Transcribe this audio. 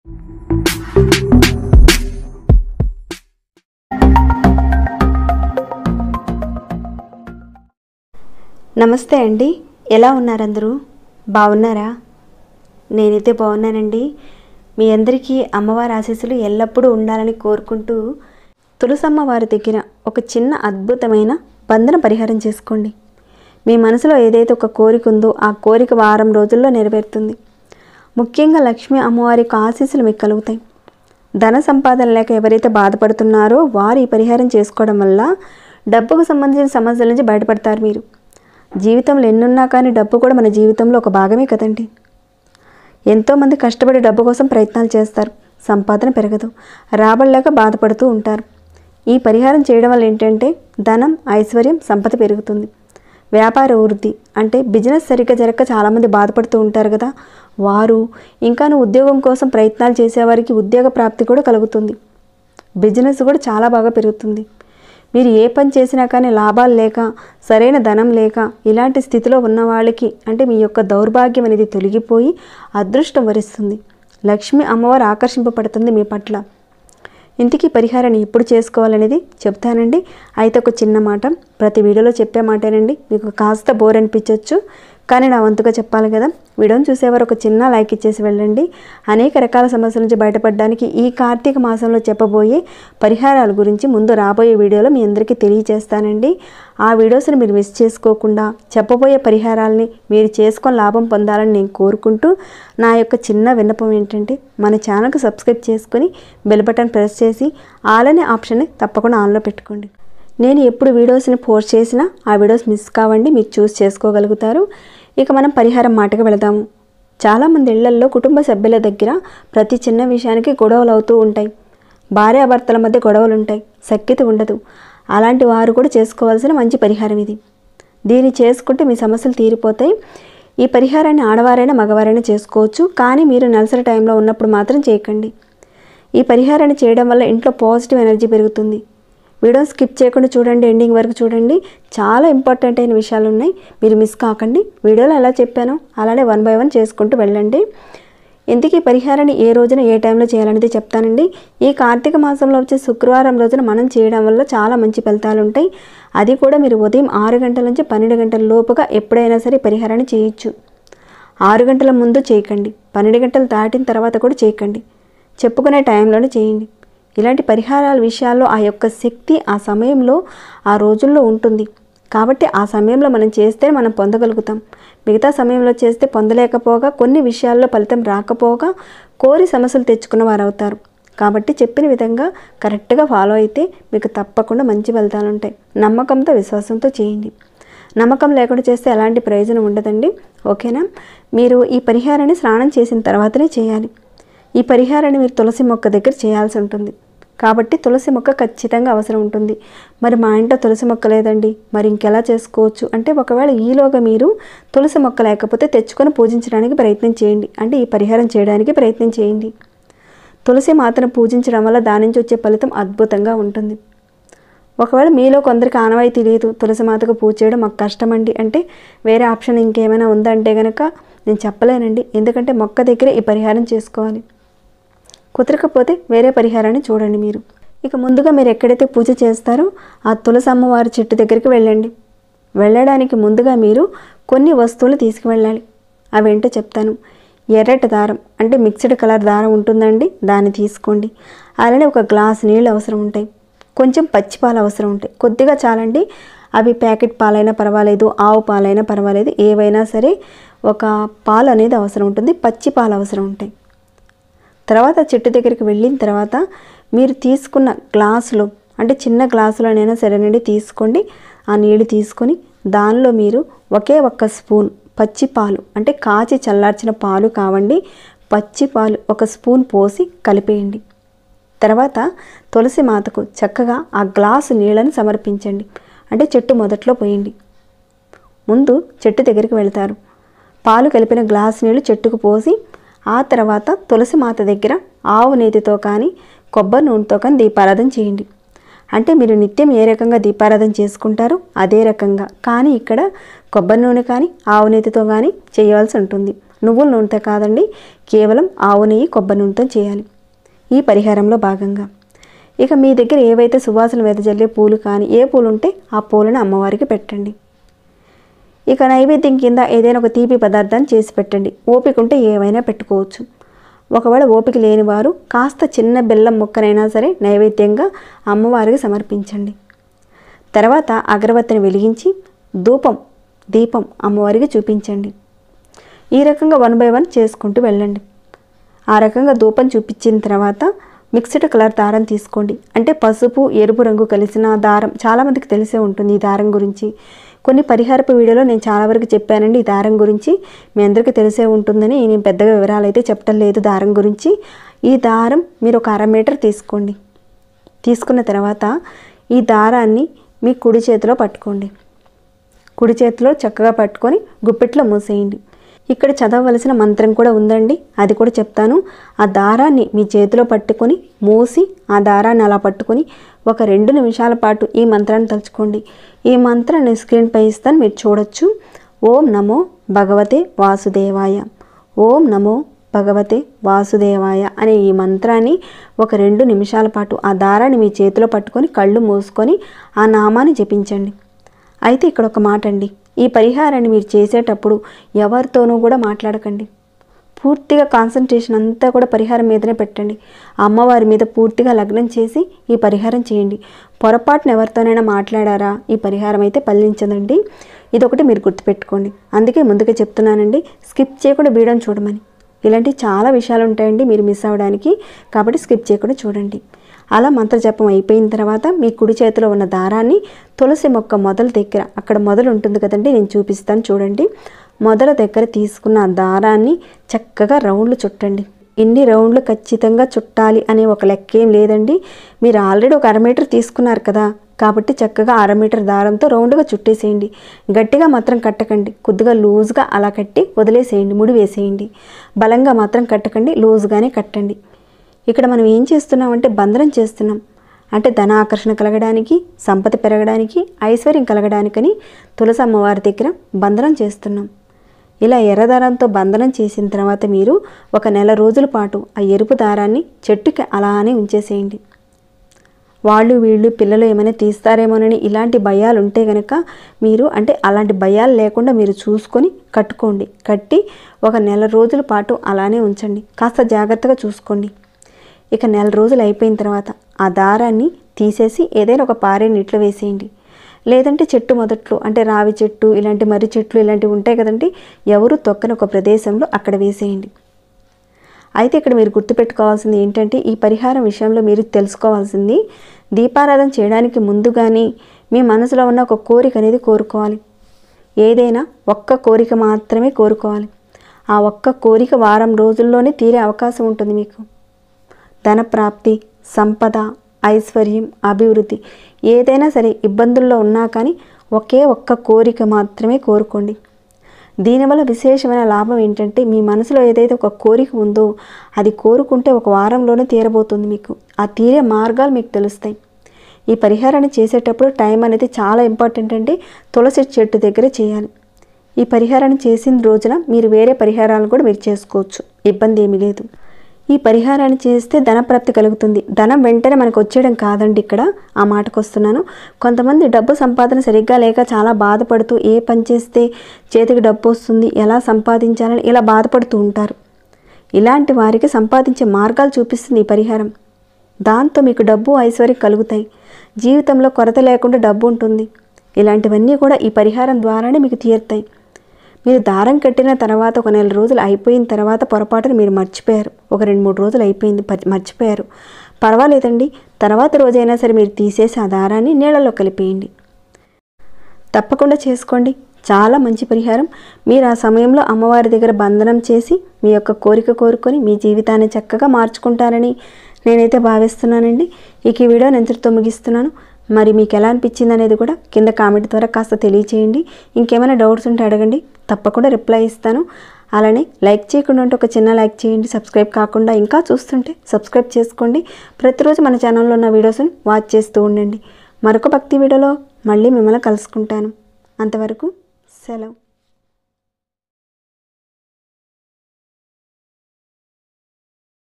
నమస్తే అండి ఎలా ఉన్నారు అందరూ బాగున్నారా నేనైతే బాగున్నానండి మీ అందరికీ అమ్మవారి ఆశీస్సులు ఎల్లప్పుడూ ఉండాలని కోరుకుంటూ తులసమ్మ వారి దగ్గర ఒక చిన్న అద్భుతమైన బంధన పరిహారం చేసుకోండి మీ మనసులో ఏదైతే ఒక కోరిక ఉందో ఆ కోరిక వారం రోజుల్లో నెరవేరుతుంది ముఖ్యంగా లక్ష్మీ అమ్మవారి యొక్క ఆశీస్సులు మీకు కలుగుతాయి ధన సంపాదన లేక ఎవరైతే బాధపడుతున్నారో వారు ఈ పరిహారం చేసుకోవడం వల్ల డబ్బుకు సంబంధించిన సమస్యల నుంచి బయటపడతారు మీరు జీవితంలో ఎన్నున్నా కానీ డబ్బు కూడా మన జీవితంలో ఒక భాగమే కదండి ఎంతోమంది కష్టపడి డబ్బు కోసం ప్రయత్నాలు చేస్తారు సంపాదన పెరగదు రాబడలేక బాధపడుతూ ఉంటారు ఈ పరిహారం చేయడం వల్ల ఏంటంటే ధనం ఐశ్వర్యం సంపద పెరుగుతుంది వ్యాపార వృద్ధి అంటే బిజినెస్ సరిగ్గా జరగక చాలామంది బాధపడుతూ ఉంటారు కదా వారు ఇంకాను ఉద్యోగం కోసం ప్రయత్నాలు చేసేవారికి ఉద్యోగ ప్రాప్తి కూడా కలుగుతుంది బిజినెస్ కూడా చాలా బాగా పెరుగుతుంది మీరు ఏ పని చేసినా కానీ లాభాలు లేక సరైన ధనం లేక ఇలాంటి స్థితిలో ఉన్న వాళ్ళకి అంటే మీ యొక్క దౌర్భాగ్యం అనేది తొలగిపోయి అదృష్టం వరిస్తుంది లక్ష్మి అమ్మవారు ఆకర్షింపబడుతుంది మీ పట్ల ఇంటికి పరిహారాన్ని ఎప్పుడు చేసుకోవాలనేది చెప్తానండి అయితే ఒక చిన్న మాట ప్రతి వీడియోలో చెప్పే మాటేనండి మీకు కాస్త బోర్ అనిపించవచ్చు కానీ నా వంతుగా చెప్పాలి కదా వీడియోని చూసేవారు ఒక చిన్న లైక్ ఇచ్చేసి వెళ్ళండి అనేక రకాల సమస్యల నుంచి బయటపడడానికి ఈ కార్తీక మాసంలో చెప్పబోయే పరిహారాల గురించి ముందు రాబోయే వీడియోలో మీ అందరికీ తెలియజేస్తానండి ఆ వీడియోస్ని మీరు మిస్ చేసుకోకుండా చెప్పబోయే పరిహారాలని మీరు చేసుకొని లాభం పొందాలని నేను కోరుకుంటూ నా యొక్క చిన్న విన్నపం ఏంటంటే మన ఛానల్కి సబ్స్క్రైబ్ చేసుకొని బెల్ బటన్ ప్రెస్ చేసి ఆల్ అనే ఆప్షన్ని తప్పకుండా ఆన్లో పెట్టుకోండి నేను ఎప్పుడు వీడియోస్ని పోస్ట్ చేసినా ఆ వీడియోస్ మిస్ కావండి మీరు చూస్ చేసుకోగలుగుతారు ఇక మనం పరిహారం మాటకు వెళదాము చాలామంది ఇళ్లల్లో కుటుంబ సభ్యుల దగ్గర ప్రతి చిన్న విషయానికి గొడవలు అవుతూ ఉంటాయి భార్యాభర్తల మధ్య గొడవలు ఉంటాయి సఖ్యత ఉండదు అలాంటి వారు కూడా చేసుకోవాల్సిన మంచి పరిహారం ఇది దీన్ని చేసుకుంటే మీ సమస్యలు తీరిపోతాయి ఈ పరిహారాన్ని ఆడవారైనా మగవారైనా చేసుకోవచ్చు కానీ మీరు నెలసరి టైంలో ఉన్నప్పుడు మాత్రం చేయకండి ఈ పరిహారాన్ని చేయడం వల్ల ఇంట్లో పాజిటివ్ ఎనర్జీ పెరుగుతుంది వీడియో స్కిప్ చేయకుండా చూడండి ఎండింగ్ వరకు చూడండి చాలా ఇంపార్టెంట్ అయిన విషయాలు ఉన్నాయి మీరు మిస్ కాకండి వీడియోలో ఎలా చెప్పానో అలానే వన్ బై వన్ చేసుకుంటూ వెళ్ళండి ఇంతకీ పరిహారాన్ని ఏ రోజున ఏ టైంలో చేయాలనేది చెప్తానండి ఈ కార్తీక మాసంలో వచ్చే శుక్రవారం రోజున మనం చేయడం వల్ల చాలా మంచి ఫలితాలు ఉంటాయి అది కూడా మీరు ఉదయం ఆరు గంటల నుంచి పన్నెండు గంటల లోపుగా ఎప్పుడైనా సరే పరిహారాన్ని చేయొచ్చు ఆరు గంటల ముందు చేయకండి పన్నెండు గంటలు దాటిన తర్వాత కూడా చేయకండి చెప్పుకునే టైంలోనే చేయండి ఇలాంటి పరిహారాల విషయాల్లో ఆ యొక్క శక్తి ఆ సమయంలో ఆ రోజుల్లో ఉంటుంది కాబట్టి ఆ సమయంలో మనం చేస్తే మనం పొందగలుగుతాం మిగతా సమయంలో చేస్తే పొందలేకపోగా కొన్ని విషయాల్లో ఫలితం రాకపోగా కోరి సమస్యలు తెచ్చుకున్న వారు అవుతారు కాబట్టి చెప్పిన విధంగా కరెక్ట్గా ఫాలో అయితే మీకు తప్పకుండా మంచి ఫలితాలు ఉంటాయి నమ్మకంతో విశ్వాసంతో చేయండి నమ్మకం లేకుండా చేస్తే ఎలాంటి ప్రయోజనం ఉండదండి ఓకేనా మీరు ఈ పరిహారాన్ని స్నానం చేసిన తర్వాతనే చేయాలి ఈ పరిహారాన్ని మీరు తులసి మొక్క దగ్గర చేయాల్సి ఉంటుంది కాబట్టి తులసి మొక్క ఖచ్చితంగా అవసరం ఉంటుంది మరి మా ఇంట్లో తులసి మొక్క లేదండి మరి ఇంకెలా చేసుకోవచ్చు అంటే ఒకవేళ ఈలోగా మీరు తులసి మొక్క లేకపోతే తెచ్చుకొని పూజించడానికి ప్రయత్నం చేయండి అంటే ఈ పరిహారం చేయడానికి ప్రయత్నం చేయండి తులసి మాతను పూజించడం వల్ల దాని నుంచి వచ్చే ఫలితం అద్భుతంగా ఉంటుంది ఒకవేళ మీలో కొందరికి ఆనవాయితీ లేదు తులసి మాతకు పూజ చేయడం మాకు కష్టమండి అంటే వేరే ఆప్షన్ ఇంకేమైనా ఉందంటే కనుక నేను చెప్పలేనండి ఎందుకంటే మొక్క దగ్గరే ఈ పరిహారం చేసుకోవాలి కుదరకపోతే వేరే పరిహారాన్ని చూడండి మీరు ఇక ముందుగా మీరు ఎక్కడైతే పూజ చేస్తారో ఆ తులసి అమ్మవారి చెట్టు దగ్గరికి వెళ్ళండి వెళ్ళడానికి ముందుగా మీరు కొన్ని వస్తువులు తీసుకువెళ్ళాలి అవేంటో చెప్తాను ఎర్రటి దారం అంటే మిక్స్డ్ కలర్ దారం ఉంటుందండి దాన్ని తీసుకోండి అలానే ఒక గ్లాస్ నీళ్ళు అవసరం ఉంటాయి కొంచెం పచ్చి పాలు అవసరం ఉంటాయి కొద్దిగా చాలండి అవి ప్యాకెట్ పాలైనా పర్వాలేదు ఆవు పాలైనా పర్వాలేదు ఏవైనా సరే ఒక పాలు అనేది అవసరం ఉంటుంది పచ్చి పాలు అవసరం ఉంటాయి తర్వాత చెట్టు దగ్గరికి వెళ్ళిన తర్వాత మీరు తీసుకున్న గ్లాసులో అంటే చిన్న గ్లాసులోనైనా సరేనండి తీసుకోండి ఆ నీళ్ళు తీసుకొని దానిలో మీరు ఒకే ఒక్క స్పూన్ పచ్చి పాలు అంటే కాచి చల్లార్చిన పాలు కావండి పచ్చి పాలు ఒక స్పూన్ పోసి కలిపేయండి తర్వాత తులసి మాతకు చక్కగా ఆ గ్లాసు నీళ్ళని సమర్పించండి అంటే చెట్టు మొదట్లో పోయండి ముందు చెట్టు దగ్గరికి వెళ్తారు పాలు కలిపిన గ్లాస్ నీళ్ళు చెట్టుకు పోసి ఆ తర్వాత తులసి మాత దగ్గర ఆవు నేతితో కానీ కొబ్బరి నూనెతో కానీ దీపారాధన చేయండి అంటే మీరు నిత్యం ఏ రకంగా దీపారాధన చేసుకుంటారో అదే రకంగా కానీ ఇక్కడ కొబ్బరి నూనె కానీ ఆవు నేతితో కానీ చేయవలసి ఉంటుంది నువ్వుల నూనెతో కాదండి కేవలం ఆవు నెయ్యి కొబ్బరి నూనెతో చేయాలి ఈ పరిహారంలో భాగంగా ఇక మీ దగ్గర ఏవైతే సువాసన వెదజల్లే పూలు కానీ ఏ పూలు ఉంటే ఆ పూలను అమ్మవారికి పెట్టండి ఇక నైవేద్యం కింద ఏదైనా ఒక తీపి పదార్థాన్ని చేసి పెట్టండి ఓపిక ఉంటే ఏవైనా పెట్టుకోవచ్చు ఒకవేళ ఓపిక లేని వారు కాస్త చిన్న బెల్లం ముక్కనైనా సరే నైవేద్యంగా అమ్మవారికి సమర్పించండి తర్వాత అగరబత్తిని వెలిగించి ధూపం దీపం అమ్మవారికి చూపించండి ఈ రకంగా వన్ బై వన్ చేసుకుంటూ వెళ్ళండి ఆ రకంగా ధూపం చూపించిన తర్వాత మిక్స్డ్ కలర్ దారం తీసుకోండి అంటే పసుపు ఎరుపు రంగు కలిసిన దారం చాలామందికి తెలిసే ఉంటుంది ఈ దారం గురించి కొన్ని పరిహారపు వీడియోలో నేను చాలా వరకు చెప్పానండి ఈ దారం గురించి మీ అందరికీ తెలిసే ఉంటుందని నేను పెద్దగా వివరాలు అయితే చెప్పడం లేదు దారం గురించి ఈ దారం మీరు ఒక అర మీటర్ తీసుకోండి తీసుకున్న తర్వాత ఈ దారాన్ని మీ కుడి చేతిలో పట్టుకోండి కుడి చేతిలో చక్కగా పట్టుకొని గుప్పెట్లో మూసేయండి ఇక్కడ చదవవలసిన మంత్రం కూడా ఉందండి అది కూడా చెప్తాను ఆ దారాన్ని మీ చేతిలో పట్టుకొని మూసి ఆ దారాన్ని అలా పట్టుకొని ఒక రెండు నిమిషాల పాటు ఈ మంత్రాన్ని తలుచుకోండి ఈ మంత్రాన్ని స్క్రీన్పై ఇస్తాను మీరు చూడొచ్చు ఓం నమో భగవతే వాసుదేవాయ ఓం నమో భగవతే వాసుదేవాయ అనే ఈ మంత్రాన్ని ఒక రెండు నిమిషాల పాటు ఆ దారాన్ని మీ చేతిలో పట్టుకొని కళ్ళు మూసుకొని ఆ నామాన్ని జపించండి అయితే ఇక్కడ ఒక మాట అండి ఈ పరిహారాన్ని మీరు చేసేటప్పుడు ఎవరితోనూ కూడా మాట్లాడకండి పూర్తిగా కాన్సన్ట్రేషన్ అంతా కూడా పరిహారం మీదనే పెట్టండి అమ్మవారి మీద పూర్తిగా లగ్నం చేసి ఈ పరిహారం చేయండి పొరపాటున ఎవరితోనైనా మాట్లాడారా ఈ పరిహారం అయితే పల్లించదండి ఇదొకటి మీరు గుర్తుపెట్టుకోండి అందుకే ముందుగా చెప్తున్నానండి స్కిప్ చేయకుండా వీడియోని చూడమని ఇలాంటి చాలా విషయాలు ఉంటాయండి మీరు మిస్ అవ్వడానికి కాబట్టి స్కిప్ చేయకుండా చూడండి అలా మంత్రజపం అయిపోయిన తర్వాత మీ కుడి చేతిలో ఉన్న దారాన్ని తులసి మొక్క మొదల దగ్గర అక్కడ మొదలు ఉంటుంది కదండి నేను చూపిస్తాను చూడండి మొదల దగ్గర తీసుకున్న ఆ దారాన్ని చక్కగా రౌండ్లు చుట్టండి ఇన్ని రౌండ్లు ఖచ్చితంగా చుట్టాలి అనే ఒక లెక్క ఏం లేదండి మీరు ఆల్రెడీ ఒక అర మీటర్ తీసుకున్నారు కదా కాబట్టి చక్కగా అర మీటర్ దారంతో రౌండ్గా చుట్టేసేయండి గట్టిగా మాత్రం కట్టకండి కొద్దిగా లూజ్గా అలా కట్టి వదిలేసేయండి ముడి వేసేయండి బలంగా మాత్రం కట్టకండి లూజ్గానే కట్టండి ఇక్కడ మనం ఏం చేస్తున్నామంటే బంధనం చేస్తున్నాం అంటే ధన ఆకర్షణ కలగడానికి సంపద పెరగడానికి ఐశ్వర్యం కలగడానికని తులసి అమ్మవారి దగ్గర బంధనం చేస్తున్నాం ఇలా ఎర్ర దారంతో బంధనం చేసిన తర్వాత మీరు ఒక నెల రోజుల పాటు ఆ ఎరుపు దారాన్ని చెట్టుకి అలానే ఉంచేసేయండి వాళ్ళు వీళ్ళు పిల్లలు ఏమైనా తీస్తారేమోనని ఇలాంటి భయాలు ఉంటే కనుక మీరు అంటే అలాంటి భయాలు లేకుండా మీరు చూసుకొని కట్టుకోండి కట్టి ఒక నెల రోజుల పాటు అలానే ఉంచండి కాస్త జాగ్రత్తగా చూసుకోండి ఇక నెల రోజులు అయిపోయిన తర్వాత ఆ దారాన్ని తీసేసి ఏదైనా ఒక పారే నీటిలో వేసేయండి లేదంటే చెట్టు మొదట్లో అంటే రావి చెట్టు ఇలాంటి మర్రి చెట్లు ఇలాంటివి ఉంటాయి కదండి ఎవరు తొక్కని ఒక ప్రదేశంలో అక్కడ వేసేయండి అయితే ఇక్కడ మీరు గుర్తుపెట్టుకోవాల్సింది ఏంటంటే ఈ పరిహారం విషయంలో మీరు తెలుసుకోవాల్సింది దీపారాధన చేయడానికి ముందు కానీ మీ మనసులో ఉన్న ఒక కోరిక అనేది కోరుకోవాలి ఏదైనా ఒక్క కోరిక మాత్రమే కోరుకోవాలి ఆ ఒక్క కోరిక వారం రోజుల్లోనే తీరే అవకాశం ఉంటుంది మీకు ధన ప్రాప్తి సంపద ఐశ్వర్యం అభివృద్ధి ఏదైనా సరే ఇబ్బందుల్లో ఉన్నా కానీ ఒకే ఒక్క కోరిక మాత్రమే కోరుకోండి దీనివల్ల విశేషమైన లాభం ఏంటంటే మీ మనసులో ఏదైతే ఒక కోరిక ఉందో అది కోరుకుంటే ఒక వారంలోనే తీరబోతుంది మీకు ఆ తీరే మార్గాలు మీకు తెలుస్తాయి ఈ పరిహారాన్ని చేసేటప్పుడు టైం అనేది చాలా ఇంపార్టెంట్ అండి తులసి చెట్టు దగ్గర చేయాలి ఈ పరిహారాన్ని చేసిన రోజున మీరు వేరే పరిహారాలు కూడా మీరు చేసుకోవచ్చు ఇబ్బంది ఏమీ లేదు ఈ పరిహారాన్ని చేస్తే ధనప్రాప్తి కలుగుతుంది ధనం వెంటనే మనకు వచ్చేయడం కాదండి ఇక్కడ ఆ మాటకు వస్తున్నాను కొంతమంది డబ్బు సంపాదన సరిగ్గా లేక చాలా బాధపడుతూ ఏ పని చేస్తే చేతికి డబ్బు వస్తుంది ఎలా సంపాదించాలని ఇలా బాధపడుతూ ఉంటారు ఇలాంటి వారికి సంపాదించే మార్గాలు చూపిస్తుంది ఈ పరిహారం దాంతో మీకు డబ్బు ఐశ్వర్యం కలుగుతాయి జీవితంలో కొరత లేకుండా డబ్బు ఉంటుంది ఇలాంటివన్నీ కూడా ఈ పరిహారం ద్వారానే మీకు తీరుతాయి మీరు దారం కట్టిన తర్వాత ఒక నెల రోజులు అయిపోయిన తర్వాత పొరపాటున మీరు మర్చిపోయారు ఒక రెండు మూడు రోజులు అయిపోయింది ప- మర్చిపోయారు పర్వాలేదండి తర్వాత రోజైనా సరే మీరు తీసేసి ఆ దారాన్ని నీళ్ళలో కలిపేయండి తప్పకుండా చేసుకోండి చాలా మంచి పరిహారం మీరు ఆ సమయంలో అమ్మవారి దగ్గర బంధనం చేసి మీ యొక్క కోరిక కోరుకొని మీ జీవితాన్ని చక్కగా మార్చుకుంటారని నేనైతే భావిస్తున్నానండి ఇక ఈ వీడియో నేను ఇంతటితో ముగిస్తున్నాను మరి మీకు ఎలా అనిపించింది అనేది కూడా కింద కామెంట్ ద్వారా కాస్త తెలియచేయండి ఇంకేమైనా డౌట్స్ ఉంటే అడగండి తప్పకుండా రిప్లై ఇస్తాను అలానే లైక్ చేయకుండా ఉంటే ఒక చిన్న లైక్ చేయండి సబ్స్క్రైబ్ కాకుండా ఇంకా చూస్తుంటే సబ్స్క్రైబ్ చేసుకోండి ప్రతిరోజు మన ఛానల్లో ఉన్న వీడియోస్ని వాచ్ చేస్తూ ఉండండి మరొక భక్తి వీడియోలో మళ్ళీ మిమ్మల్ని కలుసుకుంటాను అంతవరకు సెలవు